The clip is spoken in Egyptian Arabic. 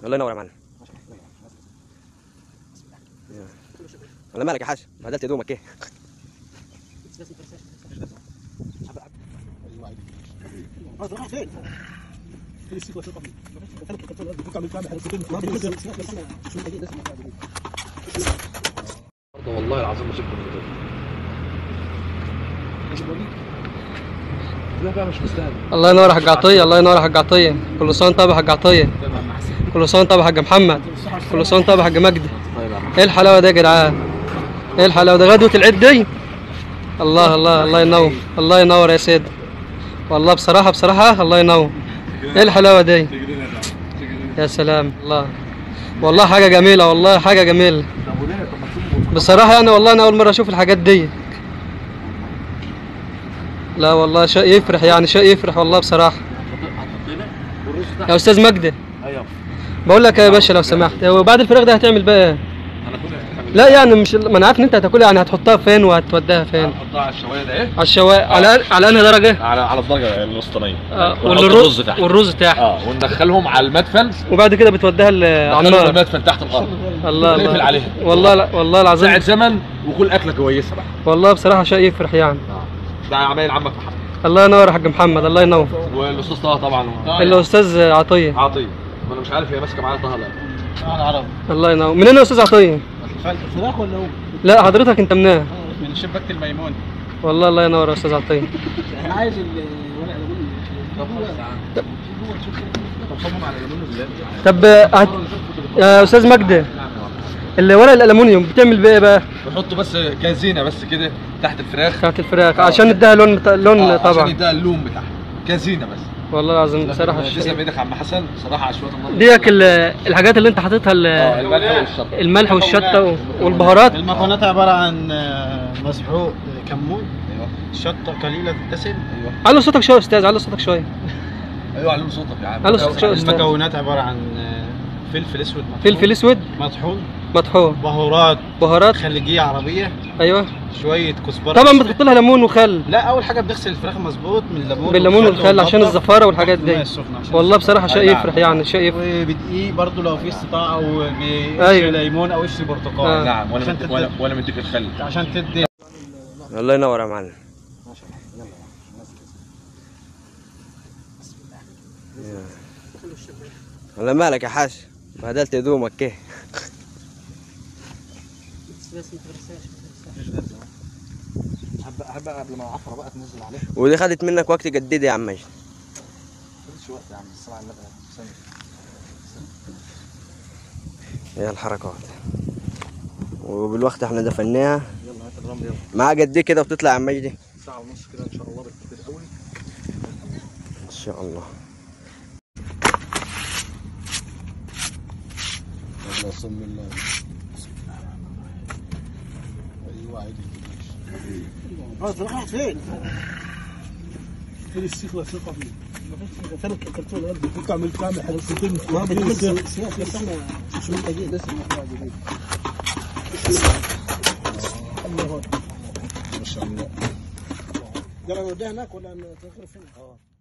الله ينور يا معلم ولا مالك يا حاج بدلت هدومك ايه والله العظيم ما شفت الموضوع لا بقى مش مستاهل الله ينور يا حاج عطيه الله ينور يا حاج عطيه كل سنه وانت طيب يا حاج عطيه كل سنه وانت طيب يا حاج محمد كل سنه وانت طيب يا حاج مجدي طيب يا عم ايه الحلاوه دي يا جدعان ايه الحلاوه دي غدوه العيد دي الله الله الله ينور الله ينور يا سيد والله بصراحه بصراحه الله ينور ايه الحلاوه دي يا سلام الله والله حاجه جميله والله حاجه جميله بصراحه يعني والله انا اول مره اشوف الحاجات دي لا والله شيء يفرح يعني شيء يفرح والله بصراحه يا استاذ مجدي ايوه بقول لك يا باشا لو سمحت هو بعد الفراخ ده هتعمل بقى ايه انا كنت لا يعني مش ما انا عارف ان انت هتاكلها يعني هتحطها فين وهتوديها فين هحطها على الشوايه ده ايه على الشوايه على على انهي درجه على على الدرجه الوسطانيه آه ونحط والرز الرز تحت والرز تحت اه وندخلهم على المدفن وبعد كده بتوديها ل- على ندخلهم النار المدفن تحت الارض الله نقفل الله عليها والله لا والله ساعة العظيم زمن وكل اكله كويسه بقى والله بصراحه شيء يفرح يعني ده عمايل عمك محمد الله ينور يا حاج محمد الله ينور والاستاذ طه طبعا الاستاذ عطيه عاطيه وانا مش عارف هي ماسكه معايا طه ولا لا الله ينور منين يا استاذ عطيه فراخ ولا هو؟ لا حضرتك انت منين من شبكة الميمون والله الله ينور يا استاذ عطيه انا عايز الورق طب هت... يا استاذ مجدي الورق الالومنيوم بتعمل بيه ايه بقى بحطه بس كزينه بس كده تحت الفراخ بتاعت الفراخ عشان اديها لون لون آه، عشان طبعا يديها اللون بتاعها كزينه بس والله العظيم بصراحه تسلم الشيء ايدك يا عم حسن صراحه على شويه النار ديك ال- الحاجات اللي انت حاططها ال- اه الملح والشطه الملح والشطه و- والبهارات المكونات عبارة عن آه، مسحوق آه، كمون ايوه شطة قليلة الدسم ايوه علوا صوتك شويه يا استاذ علوا صوتك شويه ايوه علم صوتك يا عم علوا صوتك شويه يا استاذ المكونات عبارة عن آه، فلفل اسود مطحون فلفل اسود مطحون مطحون بهارات بهارات خليجية عربية ايوه شوية كزبرة طبعا أسود. بتحط لها ليمون وخل لا أول حاجة بنغسل الفراخ مظبوط من الليمون بالليمون والخل عشان والبطة. الزفاره والحاجات المية دي السخنة عشان والله بصراحه شيء أي نعم. يفرح يعني شيء يفرح وبدقيق برضو لو في استطاعة أو بقشر أيوة. ليمون أو قشر برتقال آه. نعم وانا عشان مديك تدي- وانا وانا مديك الخل عشان تدي الله ينور يا معلم ولا مالك يا حاج بدلت هدومك ايه هبقى قبل ما اعفر بقى تنزل عليه ودي خدت منك وقت قد ايه دي يا عم مجدي مفيش وقت يا عم الصلاة على النبي ثانية. هي الحركات وبالوقت احنا دفناها يلا هات الرمل يلا معاه قد ايه كده وبتطلع يا عم مجدي ساعة ونص كده ان شاء الله بالكتير قوي ان شاء الله الله بسم الله ايوه عادي خلاص راح فين؟ فين السيخ ولا ثقة فيه؟ فين الكرتون يا ابني؟ كنت عملت تعمل حاجة ستين ما بدي شو محتاجين لسه الله ما شاء الله يلا نوديها هناك ولا نتغرف هنا؟ اه